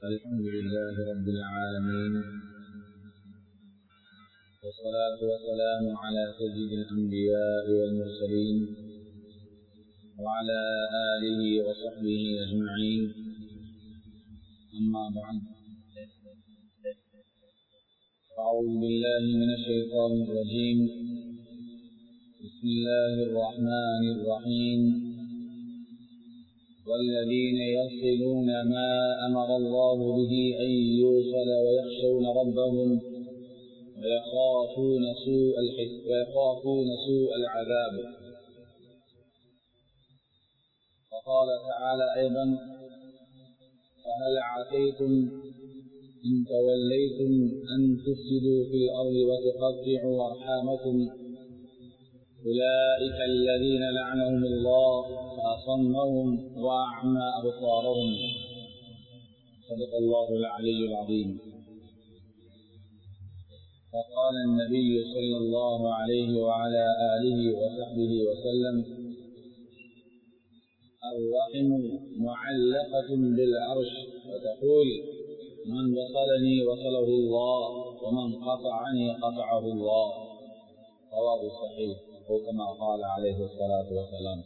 الحمد لله رب العالمين والصلاة والسلام على سيد الأنبياء والمرسلين وعلى آله وصحبه أجمعين أما بعد أعوذ بالله من الشيطان الرجيم بسم الله الرحمن الرحيم والذين يصلون ما أمر الله به أن يوصل ويخشون ربهم ويخافون سوء الحس ويخافون سوء العذاب وقال تعالى أيضا فهل عسيتم إن توليتم أن تفسدوا في الأرض وتقطعوا أرحامكم أولئك الذين لعنهم الله فأصمهم وأعمى أبصارهم صدق الله العلي العظيم فقال النبي صلى الله عليه وعلى آله وصحبه وسلم الرحم معلقة بالعرش وتقول من وصلني وصله الله ومن قطعني قطعه الله رواه صحيح أو كما قال عليه الصلاة والسلام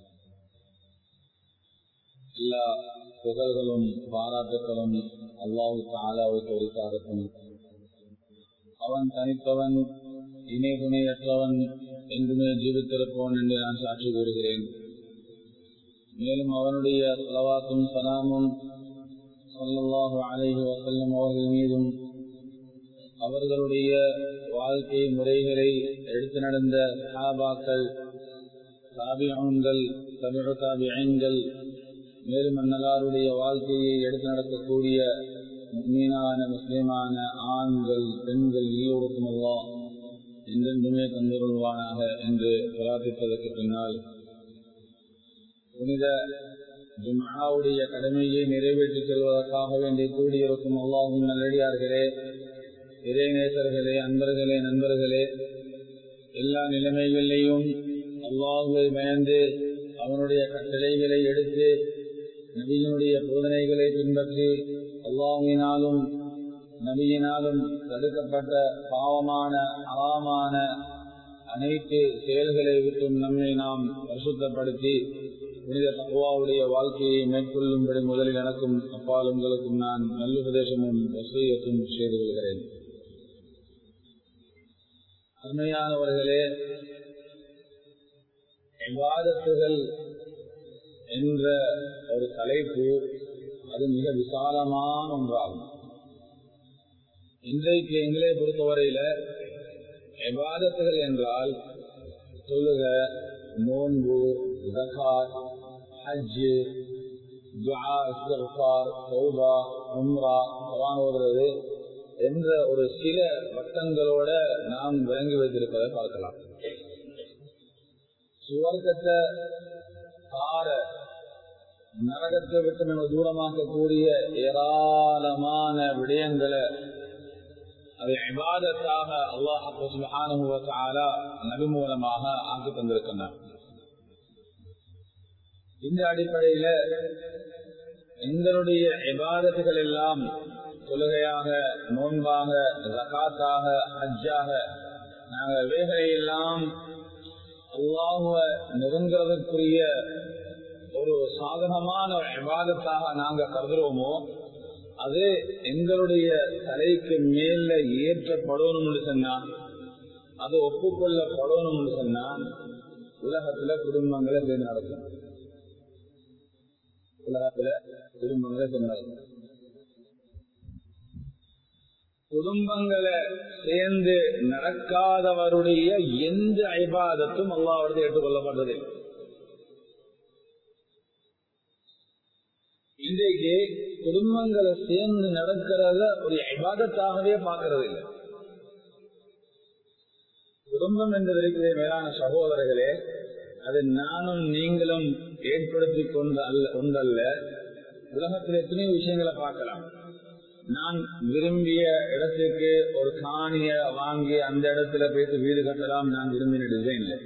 எல்லா புகழ்களும் பாராட்டுகளும் அல்லாஹு தாலாவுக்கு உரித்தாகட்டும் அவன் தனித்தவன் இணை துணையற்றவன் என்றுமே ஜீவித்திருப்பவன் என்று நான் சாட்சி கூறுகிறேன் மேலும் அவனுடைய செலவாக்கும் சலாமும் சொல்லல்லாஹு அலைஹி வசல்லம் அவர்கள் மீதும் அவர்களுடைய வாழ்க்கை முறைகளை எடுத்து நடந்த சஹாபாக்கள் தாபியங்கள் தமிழ் தாபியங்கள் மேலும் அன்னலாருடைய வாழ்க்கையை எடுத்து நடக்கக்கூடிய மீனான முஸ்லிமான ஆண்கள் பெண்கள் எல்லோருக்கும் அல்லா என்றென்றுமே தந்துருள்வானாக என்று பிரார்த்திப்பதற்கு பின்னால் புனித ஜும்ஹாவுடைய கடமையை நிறைவேற்றி செல்வதற்காக வேண்டி கூடியிருக்கும் அல்லாஹும் நல்லடியார்களே இறைநேசர்களே அன்பர்களே நண்பர்களே எல்லா நிலைமைகளிலேயும் அல்லாஹுவை பயந்து அவனுடைய கட்டளைகளை எடுத்து நபியினுடைய போதனைகளை பின்பற்றி அல்லாஹினாலும் நபியினாலும் தடுக்கப்பட்ட பாவமான அறாமான அனைத்து செயல்களை விட்டும் நம்மை நாம் பரிசுத்தப்படுத்தி புனித தகுவாவுடைய வாழ்க்கையை மேற்கொள்ளும்படி முதலில் எனக்கும் அப்பால் உங்களுக்கும் நான் நல்லுபதேசமும் வசூயத்தும் செய்து கொள்கிறேன் அருமையானவர்களே விவாதத்துகள் என்ற ஒரு தலைப்பு அது மிக விசாலமான ஒன்றாகும் இன்றைக்கு எங்களை பொறுத்தவரையில விவாதத்துகள் என்றால் சொல்லுக நோன்பு ஜகாத் ஹஜ்ஜு துஆ இஸ்திக்ஃபார் தௌபா உம்ரா குர்ஆன் ஓதுறது என்ற ஒரு சில வட்டங்களோட நாம் விளங்கி வைத்திருப்பதை பார்க்கலாம் சுவர்க்கத்தை கார நரகத்தை விட்டு நம்ம தூரமாக்கக்கூடிய ஏராளமான விடயங்களை அதை விவாதத்தாக அல்லாஹால நபி மூலமாக ஆக்கி தந்திருக்கின்றார் இந்த அடிப்படையில எங்களுடைய விவாதத்துகள் எல்லாம் தொழுகையாக நோன்பாக ஜகாத்தாக ஹஜ்ஜாக நாங்கள் வேகலையெல்லாம் அல்லாஹுவ நெருங்குறதற்குரிய ஒரு சாதகமான விவாதத்தாக நாங்க கருதுறோமோ அது எங்களுடைய தலைக்கு மேல ஏற்றப்படணும்னு சொன்னா அது ஒப்புக்கொள்ளப்படணும்னு சொன்னா உலகத்துல குடும்பங்களை சேர்ந்து நடக்கும் உலகத்துல குடும்பங்களை சேர்ந்து நடக்கும் குடும்பங்களை சேர்ந்து நடக்காதவருடைய எந்த ஐபாதத்தும் அல்லாவது ஏற்றுக்கொள்ளப்பட்டது இன்றைக்கு குடும்பங்களை சேர்ந்து நடக்கிறத ஒரு ஐபாதத்தாகவே பார்க்கறது இல்லை குடும்பம் என்பது இருக்கிற மேலான சகோதரர்களே அது நானும் நீங்களும் ஏற்படுத்தி கொண்ட அல்ல கொண்டல்ல உலகத்தில் எத்தனையோ விஷயங்களை பார்க்கலாம் நான் விரும்பிய இடத்துக்கு ஒரு காணிய வாங்கி அந்த இடத்துல போயிட்டு வீடு கட்டலாம் நான் விரும்பின டிசைன்ல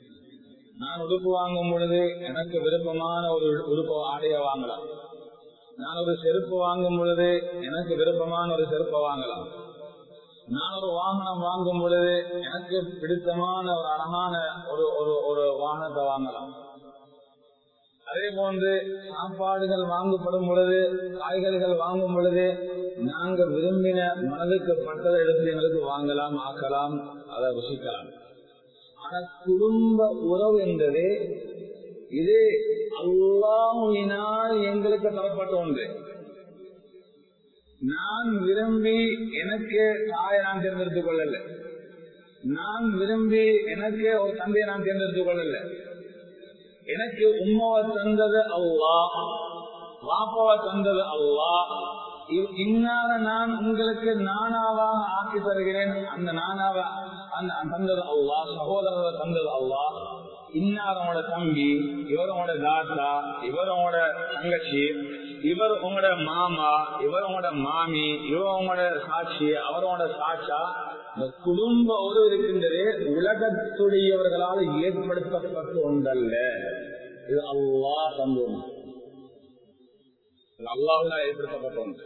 நான் உடுப்பு வாங்கும் பொழுது எனக்கு விருப்பமான ஒரு உடுப்பு ஆடைய வாங்கலாம் நான் ஒரு செருப்பு வாங்கும் பொழுது எனக்கு விருப்பமான ஒரு செருப்பை வாங்கலாம் நான் ஒரு வாகனம் வாங்கும் பொழுது எனக்கு பிடித்தமான ஒரு அழகான ஒரு ஒரு ஒரு வாகனத்தை வாங்கலாம் அதே போன்று சாப்பாடுகள் வாங்கப்படும் பொழுது காய்கறிகள் வாங்கும் பொழுது நாங்க விரும்பின மனதுக்கு பட்டதை எடுத்து எங்களுக்கு வாங்கலாம் ஆக்கலாம் அதை ருசிக்கலாம் ஆனா குடும்ப உறவு என்பது இது அல்லாஹினால் எங்களுக்கு தரப்பட்ட ஒன்று நான் விரும்பி எனக்கு தாயை நான் தேர்ந்தெடுத்துக் கொள்ளல நான் விரும்பி எனக்கு ஒரு தந்தையை நான் தேர்ந்தெடுத்துக் கொள்ளல எனக்கு உம்மாவை தந்தது அல்லா வாப்பாவை தந்தது அல்லா இன்னால நான் உங்களுக்கு நானாவாக ஆக்கி தருகிறேன் அந்த நானாவ தந்தது அல்லா சகோதரரை தந்தது அல்லா இன்னாரவங்களோட தம்பி இவர் உங்களோட தாத்தா இவர் உங்களோட தங்கச்சி இவர் உங்களோட மாமா இவர் உங்களோட மாமி இவர் உங்களோட சாட்சி அவர் உங்களோட சாட்சா இந்த குடும்ப உறவு இருக்கின்றது உலகத்துடையவர்களால் ஏற்படுத்தப்பட்ட ஒன்றல்ல இது அல்லா தந்தோம் அல்லாஹால் ஏற்படுத்தப்பட்ட ஒன்று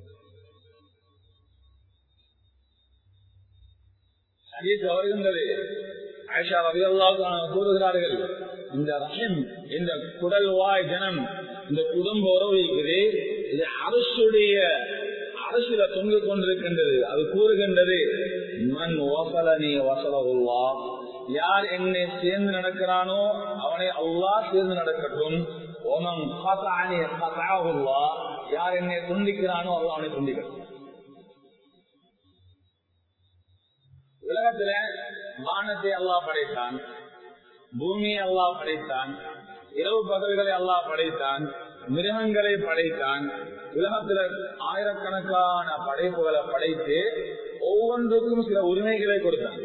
வருகின்றது ஆயிஷா ரவி கூறுகிறார்கள் இந்த ரஹம் இந்த குடல் வாய் ஜனம் இந்த குடும்ப உறவு இருக்குது இது அரசுடைய அரசுல தொங்கிக் கொண்டிருக்கின்றது அது கூறுகின்றது மண் ஓசலனி வசலகுல்லா யார் என்னை சேர்ந்து நடக்கிறானோ அவனை அல்லா சேர்ந்து நடக்கட்டும் ஓமம் யார் என்னை துண்டிக்கிறானோ அல்லா அவனை துண்டிக்கட்டும் உலகத்துல வானத்தை அல்லாஹ் படைத்தான் பூமியை அல்லாஹ் படைத்தான் இரவு பகல்களை அல்லாஹ் படைத்தான் மிருகங்களை படைத்தான் உலகத்துல ஆயிரக்கணக்கான படைப்புகளை படைத்து ஒவ்வொன்றுக்கும் சில உரிமைகளை கொடுத்தான்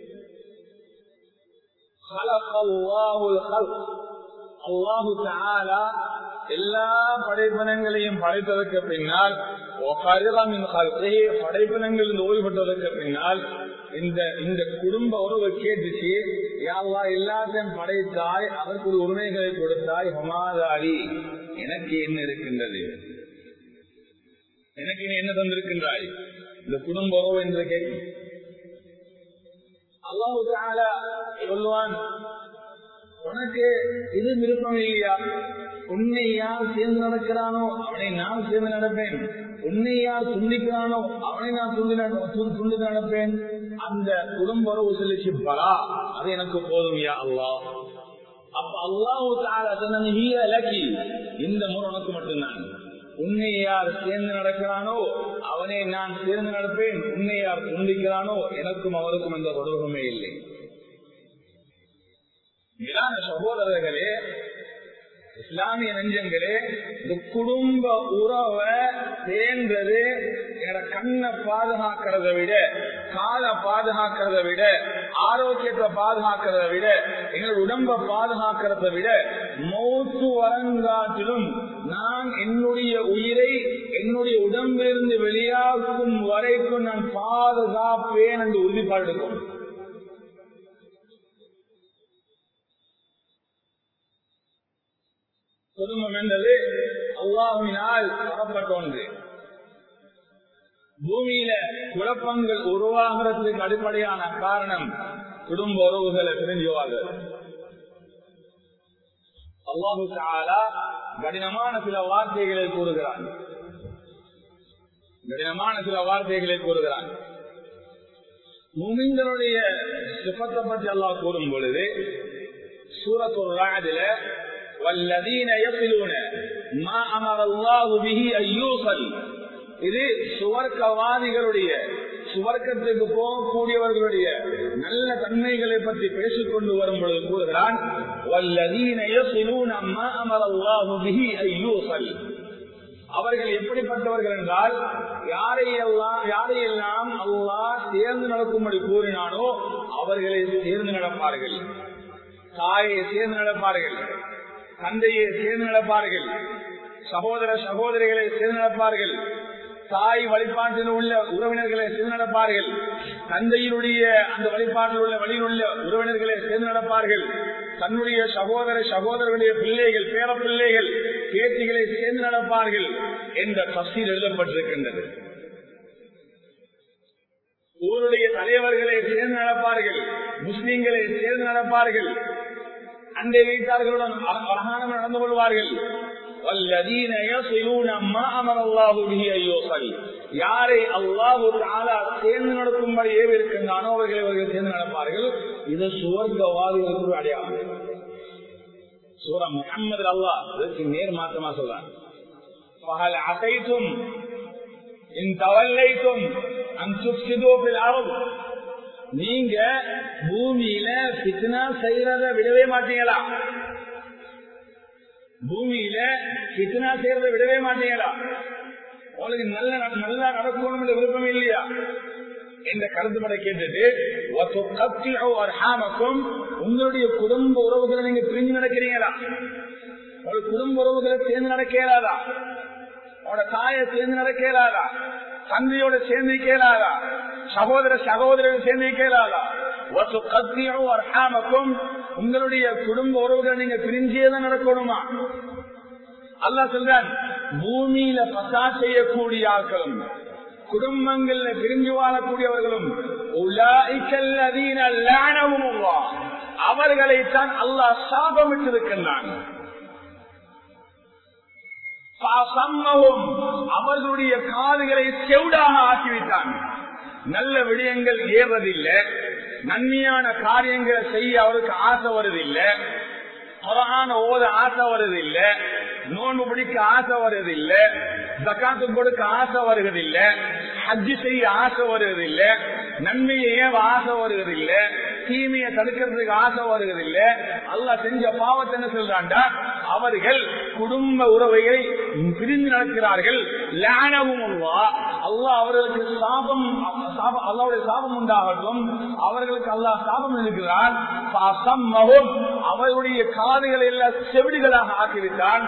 அல்லாஹு எல்லா படைப்பினங்களையும் படைத்ததற்கு பின்னால் படைப்பினங்கள் ஓய்வுபட்டதற்கு பின்னால் இந்த இந்த குடும்ப உறவை கேட்டுச்சு யாவா எல்லாத்தையும் படைத்தாய் அதற்கு ஒரு உரிமைகளை கொடுத்தாய் ஹமாதாரி எனக்கு என்ன இருக்கின்றது எனக்கு நீ என்ன தந்திருக்கின்றாய் இந்த குடும்ப உறவு என்று கேட்கும் அல்லாஹு சொல்லுவான் உனக்கு இது விருப்பம் இல்லையா உன்னை யார் சேர்ந்து நடக்கிறானோ அவனை நான் சேர்ந்து நடப்பேன் உன்னை யார் துண்டிக்கிறானோ அவனை நான் துண்டி துண்டு நடப்பேன் அந்த குடும்ப உறவு சொல்லிச்சு பலா அது எனக்கு போதும் யா அல்லா அப்ப அல்லாஹு லக்கி இந்த முறை உனக்கு மட்டும்தான் உன்னை யார் சேர்ந்து நடக்கிறானோ அவனை நான் சேர்ந்து நடப்பேன் உன்னை யார் துண்டிக்கிறானோ எனக்கும் அவருக்கும் எந்த தொடர்புமே இல்லை மேலான சகோதரர்களே இஸ்லாமிய நெஞ்சங்களே இந்த குடும்ப உறவை சேர்ந்தது எங்களோட கண்ணை பாதுகாக்கிறத விட காலை பாதுகாக்கிறத விட ஆரோக்கியத்தை பாதுகாக்கிறத விட எங்கள் உடம்ப பாதுகாக்கிறத விட மௌத்து வரங்காட்டிலும் நான் என்னுடைய உயிரை என்னுடைய உடம்பிலிருந்து வெளியாகும் வரைக்கும் நான் பாதுகாப்பேன் என்று உறுதிப்பாடு எடுக்கும் குடும்பம் என்பது அல்லாஹினால் தரப்பட்ட ஒன்று பூமியில குழப்பங்கள் உருவாகிறதுக்கு அடிப்படையான காரணம் குடும்ப உறவுகளை பிரிஞ்சுவார்கள் அல்லாஹு கடினமான சில வார்த்தைகளை கூறுகிறான் கடினமான சில வார்த்தைகளை கூறுகிறான் முமிந்தனுடைய சிப்பத்தை பற்றி அல்லாஹ் கூறும் பொழுது சூரத்துல் ராஜில والذين يصلون ما امر الله به ان يوصل இது சுவர்க்கவாதிகளுடைய சுவர்க்கத்துக்கு போகக்கூடியவர்களுடைய நல்ல தன்மைகளை பற்றி பேசிக் கொண்டு வரும் பொழுது கூறுகிறான் அவர்கள் எப்படிப்பட்டவர்கள் என்றால் யாரையெல்லாம் யாரையெல்லாம் அல்லாஹ் சேர்ந்து நடக்கும்படி கூறினானோ அவர்களை சேர்ந்து நடப்பார்கள் தாயை சேர்ந்து நடப்பார்கள் தந்தையை சேர்ந்து நடப்பார்கள் சகோதர சகோதரிகளை சேர்ந்து நடப்பார்கள் தாய் வழிபாட்டில் உள்ள உறவினர்களை சேர்ந்து நடப்பார்கள் தந்தையினுடைய அந்த வழிபாட்டில் உள்ள வழியில் உள்ள உறவினர்களை சேர்ந்து நடப்பார்கள் தன்னுடைய சகோதர சகோதரர்களுடைய பிள்ளைகள் பேர பிள்ளைகள் பேத்திகளை சேர்ந்து நடப்பார்கள் என்ற தப்சீல் எழுதப்பட்டிருக்கின்றது ஊருடைய தலைவர்களை சேர்ந்து நடப்பார்கள் முஸ்லிம்களை சேர்ந்து நடப்பார்கள் அண்டை வீட்டார்களுடன் அழகான நடந்து கொள்வார்கள் والذين يصلون ما امر الله به ان يوصل யாரை அல்லாஹ் ஒரு ஆளா சேர்ந்து நடக்கும்படி ஏவிருக்கின்றானோ அவர்களை அவர்கள் சேர்ந்து நடப்பார்கள் இது சுவர்க்கவாதிகளுக்கு அடையாளம் சூரா முகமது அல்லாஹ் இதற்கு நேர் மாற்றமா சொல்றார் فهل عصيتم إن توليتم أن تفسدوا في الأرض நீங்க பூமியில பித்னா செய்யறத விடவே மாட்டீங்களா பூமியில பித்னா செய்யறத விடவே மாட்டீங்களா உங்களுக்கு நல்ல நல்லா நடக்கணும் என்ற விருப்பம் இல்லையா இந்த கருத்துப்பட கேட்டுட்டு உங்களுடைய குடும்ப உறவுகளை நீங்க பிரிஞ்சு நடக்கிறீங்களா ஒரு குடும்ப உறவுகளை சேர்ந்து நடக்கிறாரா உங்களோட தாயை சேர்ந்து நடக்கிறாரா தந்தையோட சேர்ந்து கேளாதா சகோதர சகோதரர்கள் சேர்ந்து கேளாதா அர்ஹாமக்கும் உங்களுடைய குடும்ப உறவுகளை நீங்க பிரிஞ்சேதான் நடக்கணுமா அல்லா சொல்றான் பூமியில பசா செய்யக்கூடிய ஆட்களும் குடும்பங்கள்ல பிரிஞ்சு வாழக்கூடியவர்களும் அவர்களைத்தான் அல்லாஹ் சாபமிட்டிருக்கின்றான் அவர்களுடைய காதுகளை செவிடாக ஆக்கிவிட்டான் நல்ல விடயங்கள் ஏறதில்லை நன்மையான காரியங்களை செய்ய அவருக்கு ஆசை வருதில்லை குரான ஓத ஆசை வருதில்லை நோன்பு பிடிக்க ஆசை வருவதில்லை ஜக்காத்து கொடுக்க ஆசை வருவதில்லை ஹஜ்ஜி செய்ய ஆசை வருவதில்லை நன்மையை ஏவ ஆசை வருவதில்லை தீமையை தடுக்கிறதுக்கு ஆசை வருவதில்லை அல்லா செஞ்ச பாவத்தை என்ன சொல்றாண்டா அவர்கள் குடும்ப உறவைகளை பிரிந்து நடக்கிறார்கள் லானவும் அல்லாஹ் அவர்களுக்கு சாபம் அல்லாவுடைய சாபம் உண்டாகட்டும் அவர்களுக்கு அல்லாஹ் சாபம் இருக்கிறான் அவர்களுடைய காதுகளை எல்லாம் செவிடிகளாக ஆக்கிவிட்டான்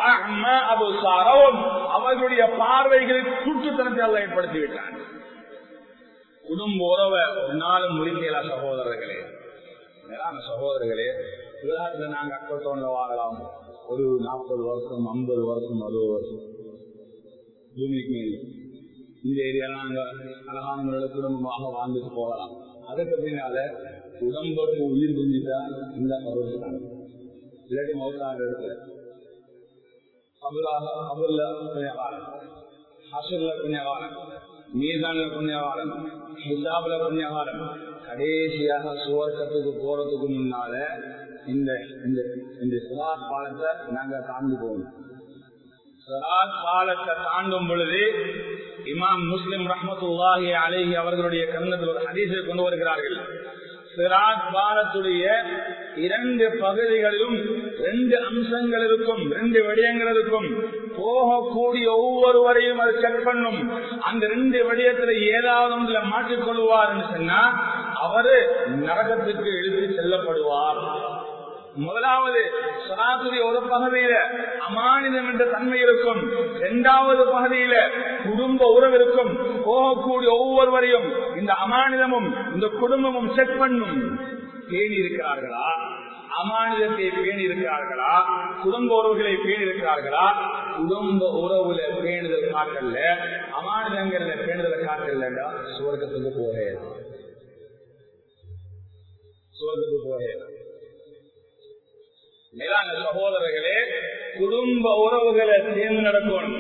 அவர்களுடைய பார்வைகளை சுற்றுத்தனத்தை அல்ல ஏற்படுத்தி விட்டான் குடும்ப உறவை ஒரு நாளும் முடிக்கலா சகோதரர்களே மேலான சகோதரர்களே உலகத்துல நாங்க அக்கத்தோன்ல வாழலாம் ஒரு நாற்பது வருஷம் ஐம்பது வருஷம் அறுபது வருஷம் பூமிக்கு மேல் இந்த ஏரியால நாங்க அழகான முறையில் குடும்பமாக வாழ்ந்துட்டு போகலாம் அதுக்கு பின்னால உடம்புக்கு உயிர் புரிஞ்சுட்டா இந்த மருத்துவம் இல்லாட்டி மௌத்தாங்க இடத்துல அபுல்லாக அபுல்லா புண்ணியகாலம் ஹசுல்ல புண்ணியகாலம் மீதான புண்ணியகாலம் ஹிசாப்ல புண்ணியகாலம் கடைசியாக சுவர்க்கத்துக்கு போறதுக்கு முன்னால இந்த இந்த சிராத் பாலத்தை நாங்க தாண்டி போகணும் சிராத் பாலத்தை தாண்டும் பொழுது இமாம் முஸ்லிம் ரஹமத்துல்லாஹி அலேஹி அவர்களுடைய கண்ணத்தில் ஒரு ஹதீஸை கொண்டு வருகிறார்கள் சிராத் பாலத்துடைய இரண்டு பகுதிகளிலும் ரெண்டு அம்சங்கள் இருக்கும் ரெண்டு விடயங்கள் இருக்கும் போகக்கூடிய ஒவ்வொருவரையும் அதை செக் பண்ணும் அந்த ரெண்டு விடயத்துல ஏதாவது ஒன்றுல மாற்றிக்கொள்வார் சொன்னா அவரு நரகத்துக்கு எழுதி செல்லப்படுவார் முதலாவது சராசரி ஒரு பகுதியில அமானிதம் என்ற தன்மை இருக்கும் இரண்டாவது பகுதியில குடும்ப உறவு இருக்கும் போகக்கூடிய ஒவ்வொருவரையும் இந்த அமானிதமும் இந்த குடும்பமும் செக் பண்ணும் பேணி இருக்கிறார்களா அமானிதத்தை பேணி இருக்கிறார்களா குடும்ப உறவுகளை பேணி இருக்கிறார்களா குடும்ப உறவுல பேணுதல் காட்டல அமானிதங்கள்ல பேணுதல் காட்டலண்டா சுவர்க்கத்துக்கு போகே சுவர்க்கத்துக்கு போகே மேலான சகோதரர்களே குடும்ப உறவுகளை சேர்ந்து நடக்கணும்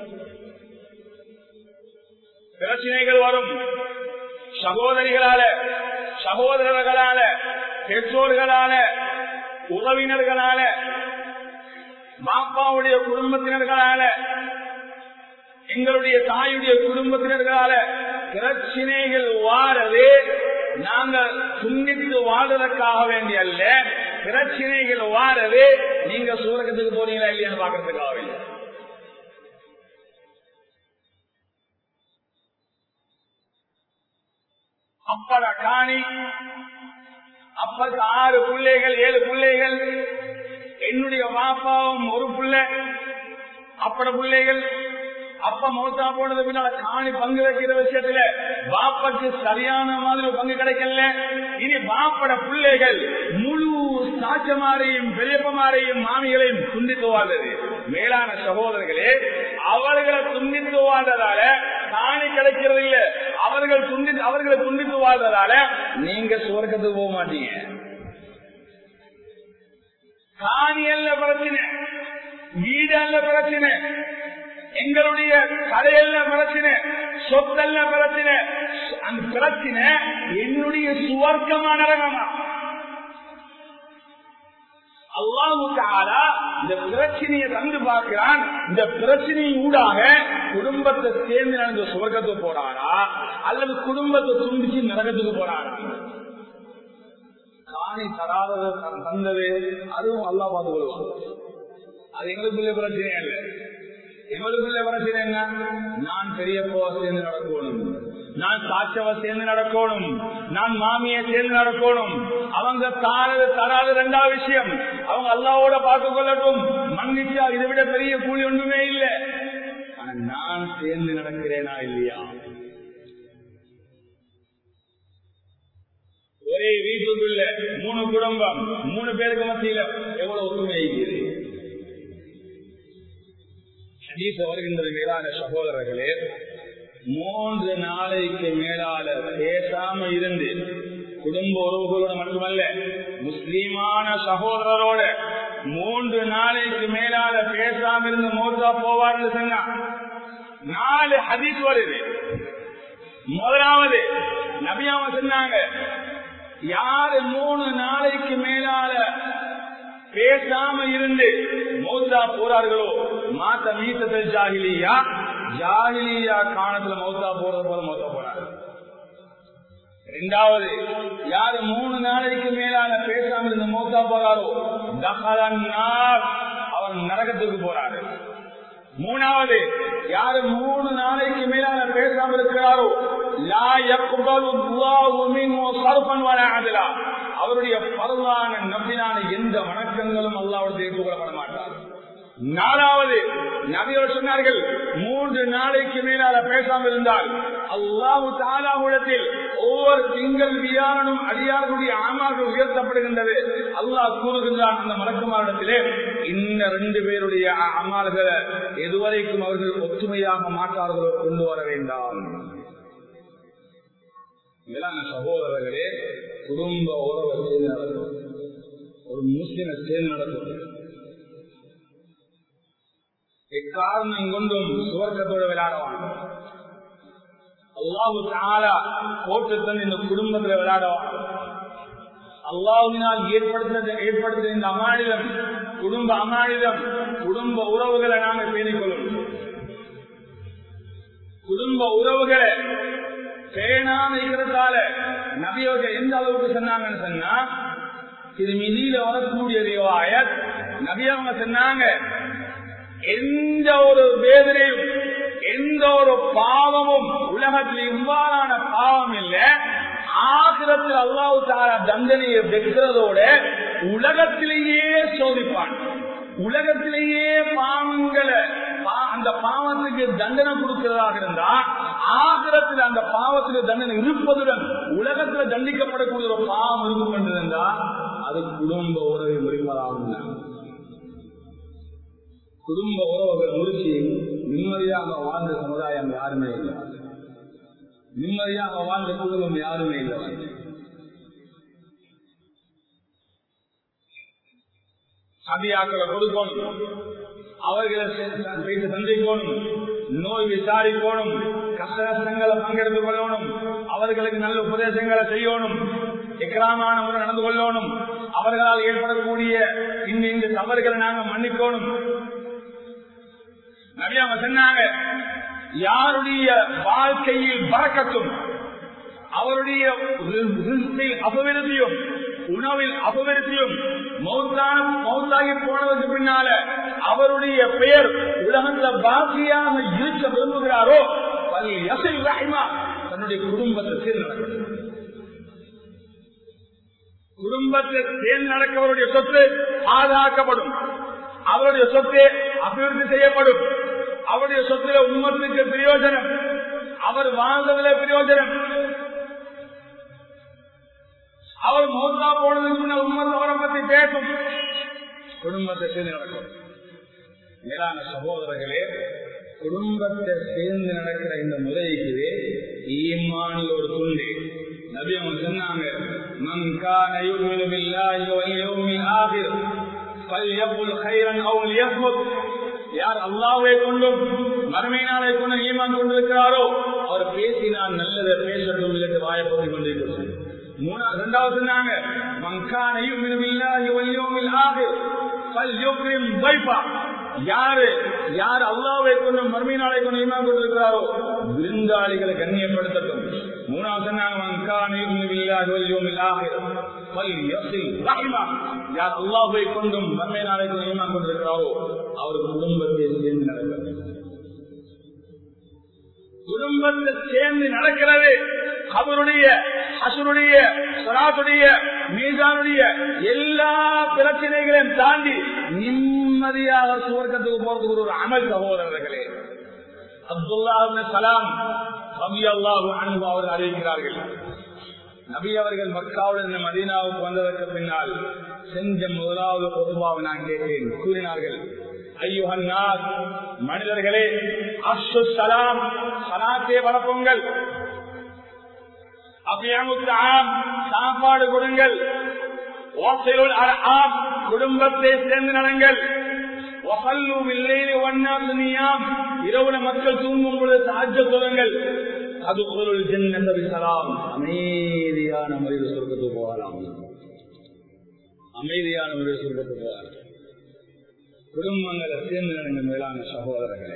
பிரச்சனைகள் வரும் சகோதரிகளால சகோதரர்களால பெற்றோர்களால உறவினர்களால மாப்பாவுடைய குடும்பத்தினர்களால எங்களுடைய தாயுடைய குடும்பத்தினர்களால பிரச்சனைகள் வாரதே நாங்கள் துண்டித்து வாழ்வதற்காக வேண்டிய அல்ல பிரச்சனைகள் வாரவே நீங்க சூரகத்துக்கு போறீங்களா இல்லையான்னு பாக்குறதுக்காக இல்லை அப்பட காணி அப்பக்கு ஆறு பிள்ளைகள் ஏழு பிள்ளைகள் என்னுடைய வாப்பாவும் ஒரு பிள்ளை அப்பட பிள்ளைகள் அப்ப மௌத்தா போனது பின்னால காணி பங்கு வைக்கிற விஷயத்துல பாப்பக்கு சரியான மாதிரி பங்கு கிடைக்கல இனி பாப்பட பிள்ளைகள் முழு சாச்சமாரையும் பெரியப்பமாரையும் மாமிகளையும் துண்டித்து வாழ்ந்தது மேலான சகோதரர்களே அவர்களை துண்டித்து வாழ்ந்ததால காணி கிடைக்கிறது இல்ல அவர்கள் துண்டி அவர்களை துண்டித்து வாழ்றதால நீங்க சுவர்க்கத்துக்கு போக மாட்டீங்க காணி அல்ல பிரச்சனை வீடு அல்ல பிரச்சனை எங்களுடைய கடையல்ல பிரச்சனை சொத்தல்ல பிரச்சனை அந்த பிரச்சனை என்னுடைய சுவர்க்கமான ரகமா அல்லாஹுக்காரா இந்த பிரச்சனையை தந்து பார்க்கிறான் இந்த பிரச்சனையின் ஊடாக குடும்பத்தை சேர்ந்து நடந்த சுவர்க்கத்துக்கு போறாரா அல்லது குடும்பத்தை துண்டிச்சு நரகத்துக்கு போறாரா காணி தராதது தந்தது அதுவும் அல்லா பார்த்து கொள்வான் அது எங்களுக்குள்ள பிரச்சனை அல்ல எங்களுக்குள்ள பிரச்சனை என்ன நான் பெரியப்போ சேர்ந்து நடக்கணும் நான் சாட்சவ சேர்ந்து நடக்கணும் நான் மாமிய சேர்ந்து நடக்கணும் அவங்க தாரது தராது ரெண்டாவது விஷயம் அவங்க அல்லாவோட பார்த்து கொள்ளட்டும் மன்னிச்சா இதை விட பெரிய கூலி ஒன்றுமே இல்லை ஆனா நான் சேர்ந்து நடக்கிறேனா இல்லையா ஒரே வீட்டுக்குள்ள மூணு குடும்பம் மூணு பேருக்கு மத்தியில எவ்வளவு ஒற்றுமை இருக்கிறது ஹதீஸ் வருகின்றது மேலான சகோதரர்களே மூன்று நாளைக்கு மேலால பேசாம இருந்து குடும்ப உறவுகளோட மட்டுமல்ல முஸ்லீமான சகோதரரோட மூன்று நாளைக்கு மேலால பேசாம இருந்து மோசா போவார்னு சொன்னா நாலு ஹதீஸ் வருது முதலாவது நபியாம சொன்னாங்க யாரு மூணு நாளைக்கு மேலால பேசாம இருந்து மௌத்தா போறார்களோ மாத்த மீத்தத்தில் ஜாகிலியா ஜாகிலியா காணத்துல மௌத்தா போறது போல மௌத்தா போறாரு இரண்டாவது யாரு மூணு நாளைக்கு மேலான பேசாம இருந்து மௌத்தா போறாரோ தகலன்னார் அவர் நரகத்துக்கு போறாரு மூணாவது யாரு மூணு நாளைக்கு மேலான பேசாம இருக்கிறாரோ அவருடைய பரவான நம்பினான எந்த வணக்கங்களும் அல்லாவோட ஏற்றுக்கொள்ளப்பட மாட்டார் நாலாவது நபியோர் சொன்னார்கள் மூன்று நாளைக்கு மேலால பேசாமல் இருந்தால் அல்லாஹு தாலாவுடத்தில் ஒவ்வொரு திங்கள் வியாரனும் அடியார்களுடைய ஆமார்கள் உயர்த்தப்படுகின்றது அல்லாஹ் கூறுகின்றான் அந்த மலக்குமாரிடத்திலே இந்த ரெண்டு பேருடைய அமால்களை எதுவரைக்கும் அவர்கள் ஒற்றுமையாக மாட்டார்களோ கொண்டு வர வேண்டாம் சகோதரர்களே குடும்ப உறவை சேர்ந்து நடக்கும் ஒரு முஸ்லிமை சேர்ந்து நடக்கும் எக்காரணம் கொண்டும் சுவர்க்கத்தோடு விளையாடுவான் அல்லாஹு தாலா போட்டு தந்து இந்த குடும்பத்துல விளையாடுவான் அல்லாஹுவினால் ஏற்படுத்த ஏற்படுத்த இந்த அமானிதம் குடும்ப அமானிதம் குடும்ப உறவுகளை நாங்க பேணிக்கொள்ளும் குடும்ப உறவுகளை பேணாம இருக்கிறதால நபியோக எந்த அளவுக்கு சொன்னாங்கன்னு சொன்னா திருமிதியில வரக்கூடிய ரிவாயத் நபி அவங்க சொன்னாங்க எந்த ஒரு வேதனையும் எந்த ஒரு பாவமும் உலகத்தில் இவ்வாறான பாவம் இல்லை ஆகிரத்தில் அல்லாஹு தாரா தண்டனையை வைக்கிறதோட உலகத்திலேயே சோதிப்பான் உலகத்திலேயே பாவங்களை அந்த பாவத்துக்கு தண்டனை கொடுக்கிறதாக இருந்தா ஆகிரத்தில் அந்த பாவத்துக்கு தண்டனை இருப்பதுடன் உலகத்துல தண்டிக்கப்படக்கூடிய ஒரு பாவம் இருக்கும் என்று இருந்தா அது குடும்ப உறவை முறிமலாகும் குடும்ப உறவுகள் முடிச்சு நிம்மதியாக வாழ்ந்த சமுதாயம் யாருமே இல்லை நிம்மதியாக வாழ்ந்த குடும்பம் யாருமே இல்லை சதியாக்களை கொடுக்கணும் அவர்களை பேசி சந்திக்கணும் நோய் விசாரிக்கணும் கஷ்ட கஷ்டங்களை பங்கெடுத்துக் கொள்ளணும் அவர்களுக்கு நல்ல உபதேசங்களை செய்யணும் எக்கராமான முறை நடந்து கொள்ளணும் அவர்களால் ஏற்படக்கூடிய இந்த இந்த தவறுகளை நாங்க மன்னிக்கணும் நபியாம சொன்னாங்க யாருடைய வாழ்க்கையில் பறக்கட்டும் அவருடைய அபவிருத்தியும் உணவில் அபவிருத்தியும் மௌத்தான மௌத்தாகி போனதுக்கு பின்னால அவருடைய பெயர் உலகத்துல பாக்கியாக இருக்க விரும்புகிறாரோ தன்னுடைய குடும்பத்தை சேர்ந்து நடக்கணும் குடும்பத்தை சேர்ந்து நடக்கவருடைய சொத்து பாதுகாக்கப்படும் அவருடைய சொத்து அபிவிருத்தி செய்யப்படும் அவருடைய சொத்துல உண்மத்துக்கு பிரயோஜனம் அவர் வாழ்ந்ததுல பிரயோஜனம் அவர் மௌத்தா போனதுக்கு முன்ன உண்மத்தை அவரை பத்தி பேசும் குடும்பத்தை சேர்ந்து நடக்கும் மேலான சகோதரர்களே குடும்பத்தை சேர்ந்து நடக்கிற இந்த முறைக்கு ஈமானில் ஒரு துண்டு நபி அவங்க சொன்னாங்க من كان يؤمن بالله واليوم الآخر فليقل خيرا أو ليصمت யார் அல்லாவை கொண்டும் மறுமை நாளை கொண்டு ஈமான் கொண்டிருக்கிறாரோ அவர் பேசினால் நல்லதை பேசட்டும் இல்லட்டு வாயப்பத்தி கொண்டிருக்கிறார் மூணா இரண்டாவது சொன்னாங்க மங்கானையும் யாரு யார் அல்லாவை கொண்டு மறுமை நாளை கொண்டு ஈமான் கொண்டிருக்கிறாரோ விருந்தாளிகளை கண்ணியப்படுத்தட்டும் மூணாவது சொன்னாங்க மங்கானையும் யார் அல்லாவை கொண்டும் மறுமை நாளை கொண்டு ஈமான் கொண்டிருக்கிறாரோ அவர் குடும்பத்தை சேர்ந்து நடக்கிறது குடும்பத்தை சேர்ந்து நடக்கிறது அவருடைய அசுருடைய சராசுடைய மீதானுடைய எல்லா பிரச்சனைகளையும் தாண்டி நிம்மதியாக சுவர்க்கத்துக்கு போறதுக்கு ஒரு அமல் சகோதரர்களே அப்துல்லா சலாம் ரவி அல்லாஹு அன்பு அவர்கள் அறிவிக்கிறார்கள் நபி அவர்கள் மக்காவுடன் மதீனாவுக்கு வந்ததற்கு பின்னால் செஞ்ச முதலாவது பொதுவாக நான் கேட்டேன் கூறினார்கள் ஐயோஹன்னார் மனிதர்களே அஷு சலாம் சலாத்தே வளர்ப்புங்கள் அபியாமுத்தாம் சாப்பாடு கொடுங்கள் ஓசையுள் ஆம் குடும்பத்தை சேர்ந்து நடங்கள் இரவுல மக்கள் தூங்கும் பொழுது சாஜ சொல்லுங்கள் அது பொருள் ஜென்னம் அமைதியான முறையில் சொர்க்கத்துக்கு போகலாம் அமைதியான முறையில் சொர்க்கத்துக்கு போகலாம் குடும்பங்களை சேர்ந்து நடந்த மேலான சகோதரர்களே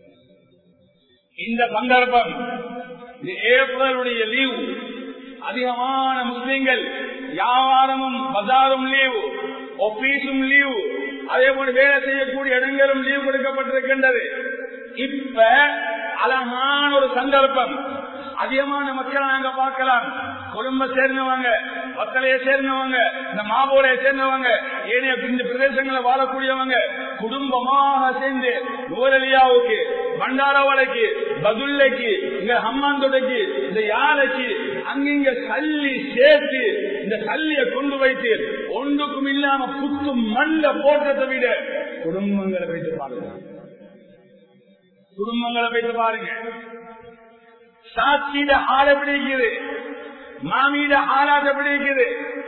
இந்த சந்தர்ப்பம் இது ஏப்ரலுடைய லீவ் அதிகமான முஸ்லிம்கள் வியாபாரமும் பஜாரும் லீவு ஆபீஸும் லீவு அதே போல வேலை செய்யக்கூடிய இடங்களும் லீவு கொடுக்கப்பட்டிருக்கின்றது இப்ப அழகான ஒரு சந்தர்ப்பம் அதிகமான மக்களை நாங்க பார்க்கலாம் குடும்ப சேர்ந்தவங்க மக்களையே சேர்ந்தவங்க இந்த மாவோலையை சேர்ந்தவங்க ஏனைய இந்த பிரதேசங்களில் வாழக்கூடியவங்க குடும்பமாக சேர்ந்து நூரலியாவுக்கு பண்டாரவளைக்கு பதுல்லைக்கு இங்க ஹம்மாந்தொடைக்கு இந்த யானைக்கு அங்கிங்க கல்லி சேர்த்து இந்த கல்லிய கொண்டு வைத்து ஒன்றுக்கும் இல்லாம புத்து மண்ல போட்டதை விட குடும்பங்களை வைத்து பாருங்க குடும்பங்களை வைத்து பாருங்க சாட்சியிட ஆள் எப்படி இருக்குது மாமியிட ஆளாக எப்படி இருக்குது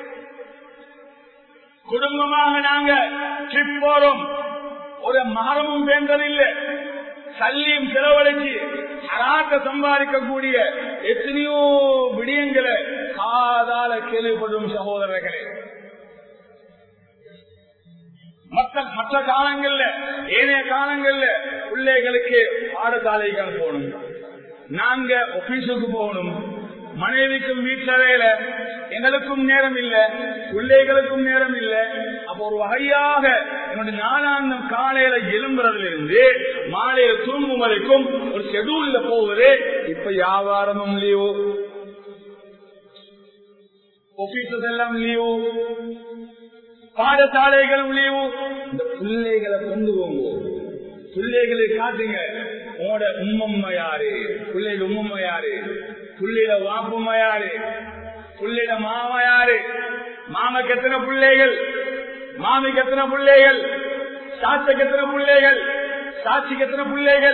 குடும்பமாக நாங்க ட்ரிப் போறோம் ஒரு மரமும் வேண்டதில்லை சல்லியும் செலவழிச்சு அராக்க சம்பாதிக்கக்கூடிய எத்தனையோ விடயங்களை காதால கேள்விப்படும் சகோதரர்களே மற்ற மற்ற காலங்கள்ல ஏனைய காலங்கள்ல பிள்ளைகளுக்கு பாடசாலைக்கு போகணும் நாங்க ஆபீஸுக்கு போகணும் மனைவிக்கும் வீட்டுல வேலை எங்களுக்கும் நேரம் இல்ல பிள்ளைகளுக்கும் நேரம் இல்ல அப்ப ஒரு வகையாக என்னுடைய நாளாந்தம் காலையில எழும்புறதுல இருந்து மாலையில தூங்கும் வரைக்கும் ஒரு ஷெடியூல்ல போகுது இப்ப வியாபாரமும் லீவு ஆபீசஸ் எல்லாம் லீவு பாடசாலைகளும் லீவு இந்த பிள்ளைகளை கொண்டு போங்க பிள்ளைகளை காட்டுங்க உங்களோட உம்மம்மா யாரு பிள்ளைகள் உம்மம்மா யாரு புள்ளிட வாப்புமா யாரு புள்ளிட மாமா யாரு மாமக்கு எத்தனை பிள்ளைகள் மாமிக்கு எத்தனை பிள்ளைகள் சாட்சிக்கு எத்தனை பிள்ளைகள் சாட்சிக்கு எத்தனை பிள்ளைகள்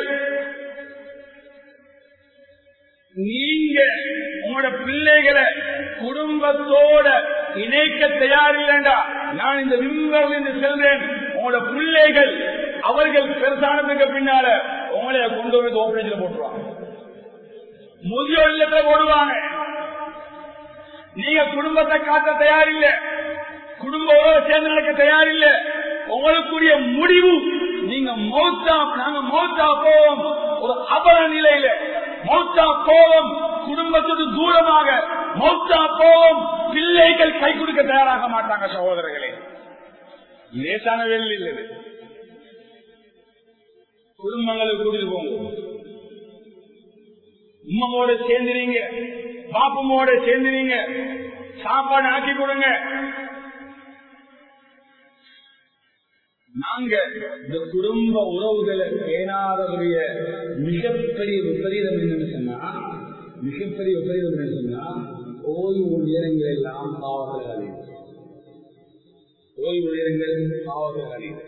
நீங்க உங்களோட பிள்ளைகளை குடும்பத்தோட இணைக்க தயாரில்லைண்டா நான் இந்த விம்பர் என்று செல்றேன் உங்களோட பிள்ளைகள் அவர்கள் பெருசானதுக்கு பின்னால உங்களை கொண்டு வந்து ஓப்பரேஷன் போட்டுருவாங்க முதியோர் இல்லத்துல போடுவாங்க நீங்க குடும்பத்தை காட்ட தயாரில்லை குடும்ப உறவை சேர்ந்து நடக்க தயாரில்லை உங்களுக்குரிய முடிவு நீங்க மௌத்தா நாங்க மௌத்தா போவோம் ஒரு அபர நிலையில மௌத்தா போவோம் குடும்பத்துக்கு தூரமாக மௌத்தா போவோம் பிள்ளைகள் கை கொடுக்க தயாராக மாட்டாங்க சகோதரர்களே லேசான வேலை இல்லை குடும்பங்களுக்கு கூட்டிட்டு போங்க உம்மமோட சேர்ந்துறீங்க பாப்பமோட சேர்ந்துறீங்க சாப்பாடு ஆக்கி கொடுங்க நாங்க இந்த குடும்ப உறவுகளை பேணாதவருடைய மிகப்பெரிய விபரீதம் என்னன்னு சொன்னா மிகப்பெரிய உபயோகம் என்ன சொன்னா ஓய்வு நேரங்கள் எல்லாம் பாவங்கள் அறிவு ஓய்வு நேரங்கள் பாவங்கள் அறிவு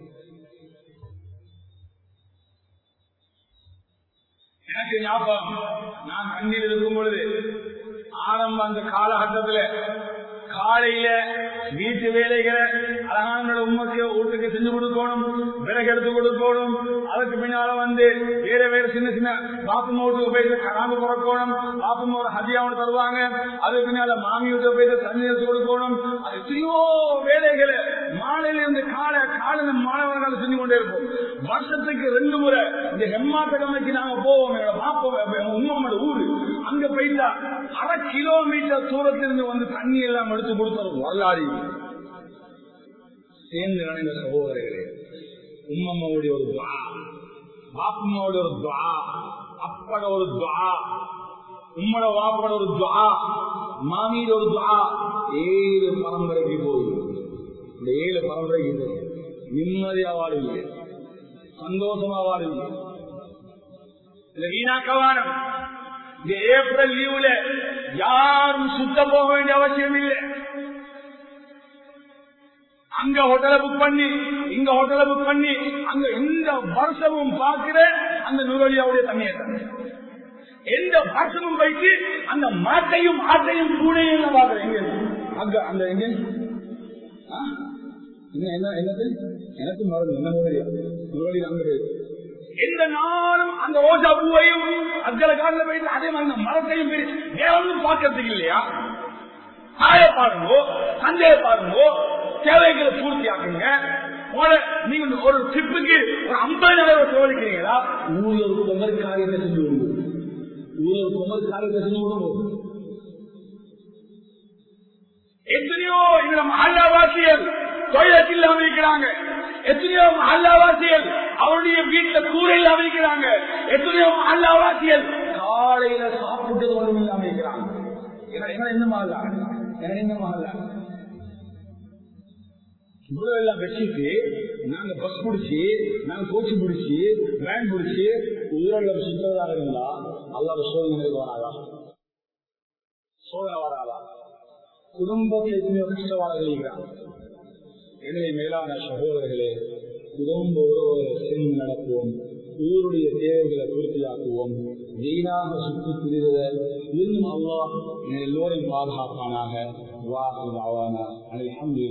எனக்கு ஞாபகம் நான் கண்ணீர் இருக்கும் பொழுது ஆரம்ப அந்த காலகட்டத்துல காலையில வீட்டு வேலைகளை அழகான உண்மைக்கு வீட்டுக்கு செஞ்சு கொடுக்கணும் விறகு எடுத்து கொடுக்கணும் அதுக்கு பின்னால வந்து வேற வேற சின்ன சின்ன பாப்பு வீட்டுக்கு போயிட்டு கராம்பு பிறக்கணும் பாப்பு ஒரு ஹதியாவோட தருவாங்க அதுக்கு பின்னால மாமி வீட்டுக்கு போயிட்டு தண்ணி எடுத்து கொடுக்கணும் அது எத்தனையோ வேலைகளை மாலையில இருந்து காலை காலையில மாணவர்கள் செஞ்சு கொண்டே இருப்போம் வருஷத்துக்கு ரெண்டு முறை இந்த ஹெம்மாட்ட கமைக்கு நாங்க போவோம் எங்களோட பாப்போம் உண்மையோட ஊரு அங்க போயிட்டா அரை கிலோமீட்டர் தூரத்திலிருந்து வந்து தண்ணி எல்லாம் எடுத்து கொடுத்தது வரலாறு சேர்ந்து நினைந்த சகோதரர்களே உம்மம்மாவுடைய ஒரு துவா பாப்பம்மாவுடைய ஒரு துவா அப்பட ஒரு துவா உம்மட வாப்பட ஒரு துவா மாமியோட ஒரு துவா ஏழு பரம்பரைக்கு போகுது இந்த ஏழு பரம்பரைக்கு போகுது நிம்மதியா வாழுவீங்க சந்தோஷமா வாழுவீங்க இந்த வீணாக்கவானம் இந்த ஏப்ரல் லீவுல யாரும் சுத்த போக வேண்டிய அவசியம் இல்லை அங்க ஹோட்டலை புக் பண்ணி இங்க ஹோட்டலை புக் பண்ணி அங்க எந்த வருஷமும் பார்க்கிற அந்த நுரலியாவுடைய தண்ணியை எந்த வருஷமும் வைத்து அந்த மாட்டையும் ஆட்டையும் பூனையும் பார்க்கிறேன் எங்க அங்க அந்த எங்க என்ன என்னது எனக்கு மறந்து என்ன நுரலி அங்க எந்த நாளும் அந்த ரோஜா பூவையும் அக்கல காலில் போயிட்டு அதே மாதிரி அந்த மரத்தையும் வேறொன்னும் பார்க்கறதுக்கு இல்லையா தாய பாருங்கோ தந்தைய பாருங்கோ தேவைகளை பூர்த்தி ஆக்குங்க நீங்க ஒரு ட்ரிப்புக்கு ஒரு ஐம்பது நிலவை செலவழிக்கிறீங்களா ஊர்ல ஒரு குமர் காரியத்தை செஞ்சு விடுவோம் ஊர்ல ஒரு குமர் காரியத்தை செஞ்சு விடுவோம் எத்தனையோ இந்த மஹல்லாவாசியல் தொழிலத்தில் இல்லாம இருக்கிறாங்க எத்தனையோ மஹல்லாவாசியல் அவருடைய வீட்டுல கூரை இல்லாம இருக்கிறாங்க எத்தனையோ மஹல்லாவாசியல் காலையில சாப்பிட்டது ஒன்றும் இல்லாம இருக்கிறாங்க என்ன மகல்லா என்ன மகல்லா இவ்வளவு எல்லாம் வச்சுட்டு நாங்க பஸ் பிடிச்சி நாங்க கோச்சு பிடிச்சி வேன் பிடிச்சி ஊரில் சுற்றுவதாக இருந்தா அல்லாத சோதனைகளுக்கு வராதா சோதனை வராதா குடும்பத்தில் எத்தனையோ கஷ்டவாளர்கள் இருக்கிறாங்க எனவே மேலான சகோதரர்களே குடும்ப உறவுகளை சேர்ந்து நடப்போம் ஊருடைய தேவைகளை பூர்த்தியாக்குவோம் வீணாக சுற்றி திரிவதை இன்னும் அல்லாஹ் எல்லோரையும் பாதுகாப்பானாக வாசல் அவானா அலமது